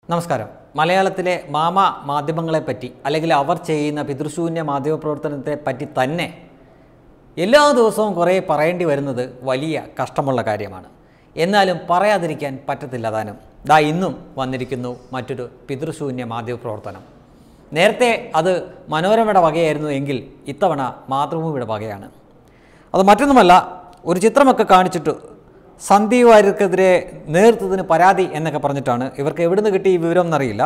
നമസ്കാരം മലയാളത്തിലെ മാമ മാധ്യമങ്ങളെപ്പറ്റി അല്ലെങ്കിൽ അവർ ചെയ്യുന്ന പിതൃശൂന്യ മാധ്യമപ്രവർത്തനത്തെ പറ്റി തന്നെ എല്ലാ ദിവസവും കുറേ പറയേണ്ടി വരുന്നത് വലിയ കഷ്ടമുള്ള കാര്യമാണ് എന്നാലും പറയാതിരിക്കാൻ പറ്റത്തില്ല താനും ദാ ഇന്നും വന്നിരിക്കുന്നു മറ്റൊരു പിതൃശൂന്യ മാധ്യമപ്രവർത്തനം നേരത്തെ അത് മനോരമയുടെ വകയായിരുന്നു എങ്കിൽ ഇത്തവണ മാതൃഭൂമിയുടെ വകയാണ് അത് മറ്റൊന്നുമല്ല ഒരു ചിത്രമൊക്കെ കാണിച്ചിട്ട് സന്ദീപ് വാര്യർക്കെതിരെ നേതൃത്വത്തിന് പരാതി എന്നൊക്കെ പറഞ്ഞിട്ടാണ് ഇവർക്ക് എവിടുന്ന് കിട്ടി ഈ വിവരം എന്നറിയില്ല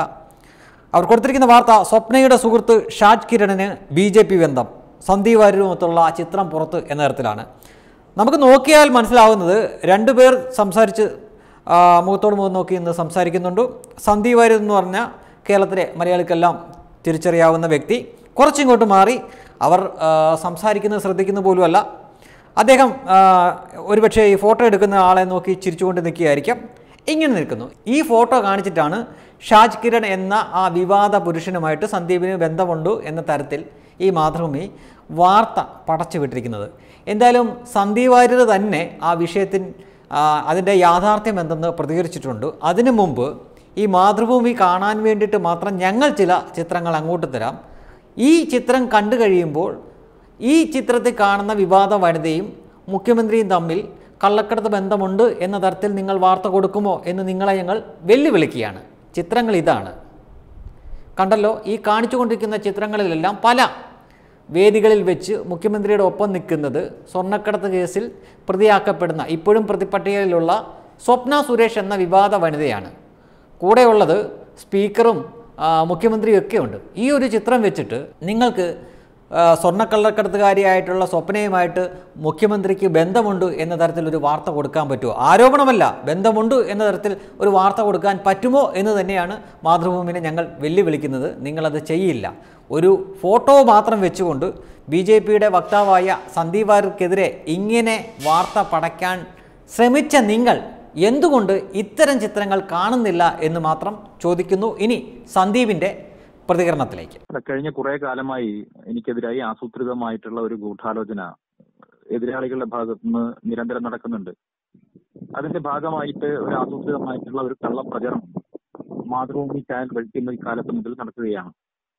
അവർ കൊടുത്തിരിക്കുന്ന വാർത്ത സ്വപ്നയുടെ സുഹൃത്ത് ഷാജ് കിരണിന് ബി ജെ പി ബന്ധം സന്ദീപ് വാര്യരുമൊത്തുള്ള ആ ചിത്രം പുറത്ത് എന്ന തരത്തിലാണ് നമുക്ക് നോക്കിയാൽ മനസ്സിലാവുന്നത് രണ്ടുപേർ സംസാരിച്ച് ആ, മുഖത്തോട് മുഖം നോക്കി ഇന്ന് സംസാരിക്കുന്നുണ്ട് സന്ദീപ് വാര്യർ എന്ന് പറഞ്ഞ കേരളത്തിലെ മലയാളിക്കെല്ലാം തിരിച്ചറിയാവുന്ന വ്യക്തി കുറച്ചിങ്ങോട്ട് മാറി അവർ ആ, സംസാരിക്കുന്നത് ശ്രദ്ധിക്കുന്ന പോലുമല്ല അദ്ദേഹം ആ, ഒരുപക്ഷെ ഈ ഫോട്ടോ എടുക്കുന്ന ആളെ നോക്കി ചിരിച്ചുകൊണ്ട് നിൽക്കുകയായിരിക്കാം ഇങ്ങനെ നിൽക്കുന്നു ഈ ഫോട്ടോ കാണിച്ചിട്ടാണ് ഷാജ് കിരൺ എന്ന ആ വിവാദ പുരുഷനുമായിട്ട് സന്ദീപിന് ബന്ധമുണ്ട് എന്ന തരത്തിൽ ഈ മാതൃഭൂമി വാർത്ത പടച്ചു വിട്ടിരിക്കുന്നത് എന്തായാലും സന്ദീപ് വാര്യർ തന്നെ ആ വിഷയത്തിൽ ആ, അതിൻ്റെ യാഥാർത്ഥ്യം എന്തെന്ന് പ്രതികരിച്ചിട്ടുണ്ട് അതിനു മുമ്പ് ഈ മാതൃഭൂമി കാണാൻ വേണ്ടിയിട്ട് മാത്രം ഞങ്ങൾ ചില ചിത്രങ്ങൾ അങ്ങോട്ട് തരാം ഈ ചിത്രം കണ്ടു കഴിയുമ്പോൾ ഈ ചിത്രത്തിൽ കാണുന്ന വിവാദ വനിതയും മുഖ്യമന്ത്രിയും തമ്മിൽ കള്ളക്കടത്ത് ബന്ധമുണ്ട് എന്ന തരത്തിൽ നിങ്ങൾ വാർത്ത കൊടുക്കുമോ എന്ന് നിങ്ങളെ ഞങ്ങൾ വെല്ലുവിളിക്കുകയാണ് ചിത്രങ്ങൾ ഇതാണ് കണ്ടല്ലോ ഈ കാണിച്ചുകൊണ്ടിരിക്കുന്ന ചിത്രങ്ങളിലെല്ലാം പല വേദികളിൽ വെച്ച് മുഖ്യമന്ത്രിയുടെ ഒപ്പം നിൽക്കുന്നത് സ്വർണ്ണക്കടത്ത് കേസിൽ പ്രതിയാക്കപ്പെടുന്ന ഇപ്പോഴും പ്രതിപട്ടികയിലുള്ള സ്വപ്ന സുരേഷ് എന്ന വിവാദ വനിതയാണ് കൂടെയുള്ളത് സ്പീക്കറും ആ, മുഖ്യമന്ത്രിയും ഒക്കെ ഉണ്ട് ഈ ഒരു ചിത്രം വെച്ചിട്ട് നിങ്ങൾക്ക് ആ, സ്വർണ്ണക്കള്ളക്കടത്തുകാരിയായിട്ടുള്ള സ്വപ്നയുമായിട്ട് മുഖ്യമന്ത്രിക്ക് ബന്ധമുണ്ട് എന്ന തരത്തിൽ ഒരു വാർത്ത കൊടുക്കാൻ പറ്റുമോ ആരോപണമല്ല ബന്ധമുണ്ട് എന്ന തരത്തിൽ ഒരു വാർത്ത കൊടുക്കാൻ പറ്റുമോ എന്ന് തന്നെയാണ് മാതൃഭൂമിനെ ഞങ്ങൾ വെല്ലുവിളിക്കുന്നത് നിങ്ങളത് ചെയ്യില്ല ഒരു ഫോട്ടോ മാത്രം വെച്ചുകൊണ്ട് ബി ജെ പിയുടെ വക്താവായ സന്ദീപ് വാര്യർക്കെതിരെ ഇങ്ങനെ വാർത്ത പടയ്ക്കാൻ ശ്രമിച്ച നിങ്ങൾ എന്തുകൊണ്ട് ഇത്തരം ചിത്രങ്ങൾ കാണുന്നില്ല എന്ന് മാത്രം ചോദിക്കുന്നു ഇനി സന്ദീപിൻ്റെ പ്രതികരണത്തിലേക്ക് അല്ല, കഴിഞ്ഞ കുറെ കാലമായി എനിക്കെതിരായി ആസൂത്രിതമായിട്ടുള്ള ഒരു ഗൂഢാലോചന എതിരാളികളുടെ ഭാഗത്തു നിന്ന് നിരന്തരം നടക്കുന്നുണ്ട് അതിന്റെ ഭാഗമായിട്ട് ഒരു ആസൂത്രിതമായിട്ടുള്ള ഒരു കള്ളപ്രചരണം മാതൃഭൂമി ചാനൽ വഴി ഇന്ന് ഈ കാലത്ത് മുതൽ നടക്കുകയാണ്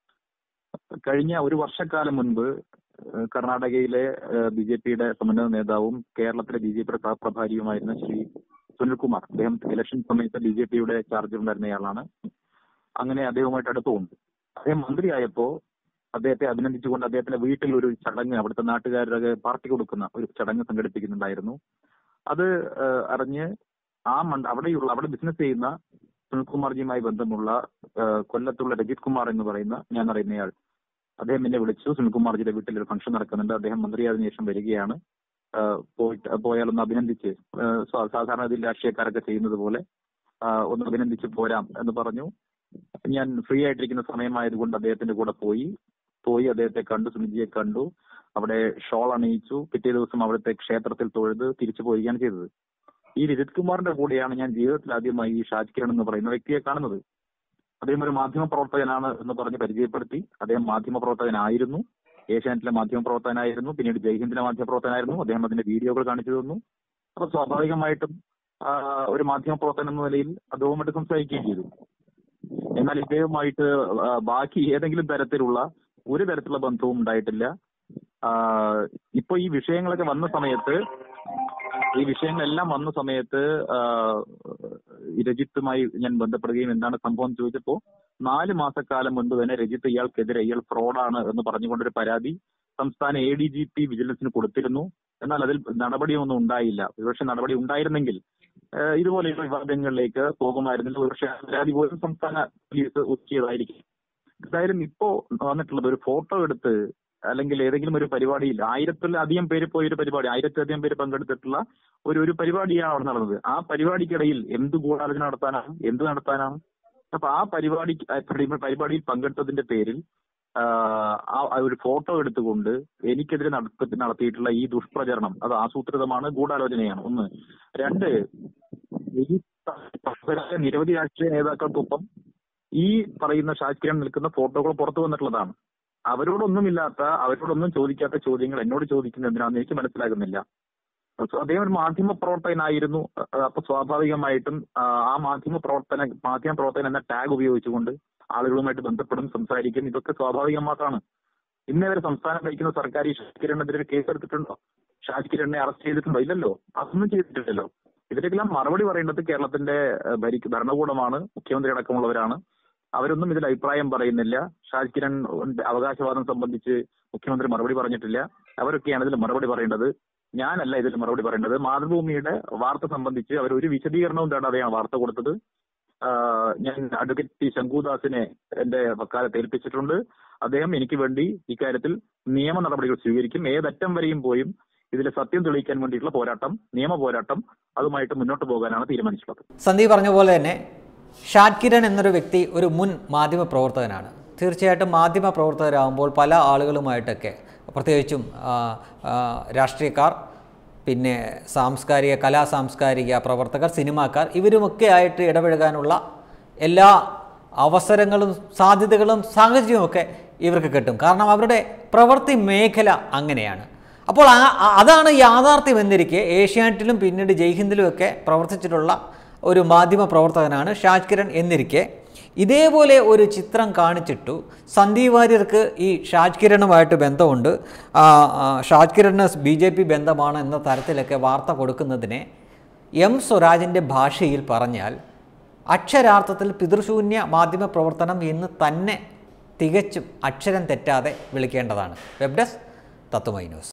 കഴിഞ്ഞ ഒരു വർഷക്കാലം മുൻപ് ഏഹ്, കർണാടകയിലെ ബി ജെ പിയുടെ സമന്വയ നേതാവും കേരളത്തിലെ ബി ജെ പിയുടെ സഹപ്രഭാരിയുമായിരുന്ന ശ്രീ സുനിൽകുമാർ അദ്ദേഹം ഇലക്ഷൻ സമയത്ത് ബി ജെ പിയുടെ ചാർജ് ഉണ്ടായിരുന്നയാളാണ് അങ്ങനെ അദ്ദേഹവുമായിട്ട് അടുപ്പമുണ്ട് അദ്ദേഹം മന്ത്രിയായപ്പോ അദ്ദേഹത്തെ അഭിനന്ദിച്ചുകൊണ്ട് അദ്ദേഹത്തിന്റെ വീട്ടിൽ ഒരു ചടങ്ങ് അവിടുത്തെ നാട്ടുകാരുടെ പാർട്ടി കൊടുക്കുന്ന ഒരു ചടങ്ങ് സംഘടിപ്പിക്കുന്നുണ്ടായിരുന്നു അത് ഏഹ്, അറിഞ്ഞ് ആ മണ്ഡ അവിടെയുള്ള അവിടെ ബിസിനസ് ചെയ്യുന്ന സുനിൽകുമാർജിയുമായി ബന്ധമുള്ള ഏഹ്, കൊല്ലത്തുള്ള രജിത് കുമാർ എന്ന് പറയുന്ന ഞാൻ അറിയുന്നയാൾ അദ്ദേഹം എന്നെ വിളിച്ചു സുനിൽകുമാർജിയുടെ വീട്ടിൽ ഒരു ഫംഗ്ഷൻ നടക്കുന്നുണ്ട് അദ്ദേഹം മന്ത്രിയായതിനു ശേഷം വരികയാണ് ഏഹ്, പോയിട്ട് പോയാലൊന്ന് അഭിനന്ദിച്ച് ഏഹ്, സാ- സാധാരണ ഇതിൽ രാഷ്ട്രീയക്കാരൊക്കെ ചെയ്യുന്നത് പോലെ ആഹ്, ഒന്ന് അഭിനന്ദിച്ച് പോരാം എന്ന് പറഞ്ഞു ഞാൻ ഫ്രീ ആയിട്ടിരിക്കുന്ന സമയമായതുകൊണ്ട് അദ്ദേഹത്തിന്റെ കൂടെ പോയി പോയി അദ്ദേഹത്തെ കണ്ടു സുനിജിയെ കണ്ടു അവിടെ ഷോൾ അണിയിച്ചു പിറ്റേ ദിവസം അവിടുത്തെ ക്ഷേത്രത്തിൽ തൊഴുത് തിരിച്ചു പോവുകയാണ് ചെയ്തത് ഈ രജിത് കുമാറിന്റെ കൂടെയാണ് ഞാൻ ജീവിതത്തിൽ ആദ്യമായി ഈ ഷാജ് കിരൺ എന്ന് പറയുന്ന വ്യക്തിയെ കാണുന്നത് അദ്ദേഹം ഒരു മാധ്യമ പ്രവർത്തകനാണ് എന്ന് പറഞ്ഞ് പരിചയപ്പെടുത്തി അദ്ദേഹം മാധ്യമ പ്രവർത്തകനായിരുന്നു ഏഷ്യാനെറ്റിലെ മാധ്യമ പ്രവർത്തകനായിരുന്നു പിന്നീട് ജയ്ഹിന്ദിലെ മാധ്യമ പ്രവർത്തകനായിരുന്നു അദ്ദേഹം അതിന്റെ വീഡിയോകൾ കാണിച്ചു തന്നു അപ്പൊ സ്വാഭാവികമായിട്ടും ആ, ഒരു മാധ്യമ പ്രവർത്തകൻ എന്ന നിലയിൽ അദ്ദേഹവുമായിട്ട് സംസാരിക്കുകയും ചെയ്തു എന്നാൽ ഇദ്ദേഹവുമായിട്ട് ആ, ബാക്കി ഏതെങ്കിലും തരത്തിലുള്ള ഒരു തരത്തിലുള്ള ബന്ധവും ഉണ്ടായിട്ടില്ല ആ, ഇപ്പൊ ഈ വിഷയങ്ങളൊക്കെ വന്ന സമയത്ത് ഈ വിഷയങ്ങളെല്ലാം വന്ന സമയത്ത് ആ, ഈ രജിത്തുമായി ഞാൻ ബന്ധപ്പെടുകയും എന്താണ് സംഭവം എന്ന് ചോദിച്ചപ്പോ നാല് മാസക്കാലം മുൻപ് തന്നെ രജിത്ത് ഇയാൾക്കെതിരെ ഇയാൾ ഫ്രോഡാണ് എന്ന് പറഞ്ഞുകൊണ്ടൊരു പരാതി സംസ്ഥാന എ ഡി ജി പി വിജിലൻസിന് കൊടുത്തിരുന്നു എന്നാൽ അതിൽ നടപടിയൊന്നും ഉണ്ടായില്ല ഒരുപക്ഷെ നടപടി ഉണ്ടായിരുന്നെങ്കിൽ ഏഹ് ഇതുപോലെയുള്ള വിവാദങ്ങളിലേക്ക് പോകുമായിരുന്നില്ല ഒരുപക്ഷെ ആ പരാതി പോലും സംസ്ഥാന പോലീസ് ഒതുക്കിയതായിരിക്കും എന്തായാലും ഇപ്പോ വന്നിട്ടുള്ളത് ഒരു ഫോട്ടോ എടുത്ത് അല്ലെങ്കിൽ ഏതെങ്കിലും ഒരു പരിപാടിയിൽ ആയിരത്തിലധികം പേര് പോയ ഒരു പരിപാടി ആയിരത്തിലധികം പേര് പങ്കെടുത്തിട്ടുള്ള ഒരു ഒരു പരിപാടിയാണ് അവിടെ നടന്നത് ആ പരിപാടിക്കിടയിൽ എന്ത് ഗൂഢാലോചന നടത്താനാണ് എന്ത് നടത്താനാണ് അപ്പൊ ആ പരിപാടി ആ പരി- പരിപാടിയിൽ പങ്കെടുത്തതിന്റെ പേരിൽ ആഹ് ആ ആ ഒരു ഫോട്ടോ എടുത്തുകൊണ്ട് എനിക്കെതിരെ നടത്തി നടത്തിയിട്ടുള്ള ഈ ദുഷ്പ്രചരണം അത് ആസൂത്രിതമാണ് ഗൂഢാലോചനയാണ് ഒന്ന് രണ്ട് ഈ പ്രമുഖരായ നിരവധി രാഷ്ട്രീയ നേതാക്കൾക്കൊപ്പം ഈ പറയുന്ന ഷാക്കിരൻ നിൽക്കുന്ന ഫോട്ടോകൾ പുറത്തു വന്നിട്ടുള്ളതാണ് അവരോടൊന്നുമില്ലാത്ത അവരോടൊന്നും ചോദിക്കാത്ത ചോദ്യങ്ങൾ എന്നോട് ചോദിക്കുന്നത് എന്തിനാണെന്ന് എനിക്ക് മനസ്സിലാകുന്നില്ല അദ്ദേഹം ഒരു മാധ്യമ പ്രവർത്തകനായിരുന്നു അഹ് അപ്പൊ സ്വാഭാവികമായിട്ടും ആ ആ മാധ്യമ പ്രവർത്തന മാധ്യമ പ്രവർത്തകൻ എന്ന ടാഗ് ഉപയോഗിച്ചുകൊണ്ട് ആളുകളുമായിട്ട് ബന്ധപ്പെടും സംസാരിക്കും ഇതൊക്കെ സ്വാഭാവികം മാത്രമാണ് ഇന്നേ വരെ സംസ്ഥാനം ഭരിക്കുന്ന സർക്കാർ ഈ ഷാജ് കിരണിനെതിരെ കേസ് എടുത്തിട്ടുണ്ടോ ഷാജ് കിരണിനെ അറസ്റ്റ് ചെയ്തിട്ടുണ്ടോ ഇല്ലല്ലോ അതൊന്നും ചെയ്തിട്ടില്ലല്ലോ ഇതിലേക്കെല്ലാം മറുപടി പറയേണ്ടത് കേരളത്തിന്റെ ഏഹ്, ഭരിക്ക ഭരണകൂടമാണ് മുഖ്യമന്ത്രി അടക്കമുള്ളവരാണ് അവരൊന്നും ഇതിൽ അഭിപ്രായം പറയുന്നില്ല ഷാജ് കിരൺ അവകാശവാദം സംബന്ധിച്ച് മുഖ്യമന്ത്രി മറുപടി പറഞ്ഞിട്ടില്ല അവരൊക്കെയാണ് ഇതിൽ മറുപടി പറയേണ്ടത് ഞാനല്ല ഇതിൽ മറുപടി പറയേണ്ടത് മാതൃഭൂമിയുടെ വാർത്ത സംബന്ധിച്ച് അവർ ഒരു വിശദീകരണവും തേടാതെയാണ് വാർത്ത കൊടുത്തത് ആഹ് ഞാൻ അഡ്വക്കേറ്റ് ടി ശംഖുദാസിനെ എന്റെ വക്കാലത്ത് ഏൽപ്പിച്ചിട്ടുണ്ട് അദ്ദേഹം എനിക്ക് വേണ്ടി ഇക്കാര്യത്തിൽ നിയമ നടപടികൾ സ്വീകരിക്കും ഏതറ്റം വരെയും പോയും ഇതിലെ സത്യം തെളിയിക്കാൻ വേണ്ടിയിട്ടുള്ള പോരാട്ടം നിയമ പോരാട്ടം അതുമായിട്ട് മുന്നോട്ട് പോകാനാണ് തീരുമാനിച്ചിട്ടുള്ളത് സന്ദീപ് പറഞ്ഞ പോലെ തന്നെ ഷാഡ് കിരൺ എന്നൊരു വ്യക്തി ഒരു മുൻ മാധ്യമ പ്രവർത്തകനാണ് തീർച്ചയായിട്ടും മാധ്യമ പ്രവർത്തകരാകുമ്പോൾ പല ആളുകളുമായിട്ടൊക്കെ പ്രത്യേകിച്ചും ആ, ആ, രാഷ്ട്രീയക്കാർ പിന്നെ സാംസ്കാരിക കലാ സാംസ്കാരിക പ്രവർത്തകർ സിനിമാക്കാർ ഇവരുമൊക്കെ ആയിട്ട് ഇടപഴകാനുള്ള എല്ലാ അവസരങ്ങളും സാധ്യതകളും സാഹചര്യവുമൊക്കെ ഇവർക്ക് കിട്ടും കാരണം അവരുടെ പ്രവൃത്തി മേഖല അങ്ങനെയാണ് അപ്പോൾ ആ- ആ- അതാണ് യാഥാർത്ഥ്യം എന്നിരിക്കെ ഏഷ്യാനെറ്റിലും പിന്നീട് ജയ്ഹിന്ദിലും ഒക്കെ പ്രവർത്തിച്ചിട്ടുള്ള ഒരു മാധ്യമ പ്രവർത്തകനാണ് ഷാജ് കിരൺ എന്നിരിക്കെ ഇതേപോലെ ഒരു ചിത്രം കാണിച്ചിട്ടു സന്ദീപ് വാര്യർക്ക് ഈ ഷാജ് കിരണുമായിട്ട് ബന്ധമുണ്ട് ആ, ആ, Shaj Kiran B J P ബന്ധമാണ് എന്ന തരത്തിലൊക്കെ വാർത്ത കൊടുക്കുന്നതിനെ എം സ്വരാജിൻ്റെ ഭാഷയിൽ പറഞ്ഞാൽ അക്ഷരാർത്ഥത്തിൽ പിതൃശൂന്യ മാധ്യമ പ്രവർത്തനം എന്ന് തന്നെ തികച്ചും അക്ഷരം തെറ്റാതെ വിളിക്കേണ്ടതാണ് വെബ് ഡെസ്ക് തത്വമൈ ന്യൂസ്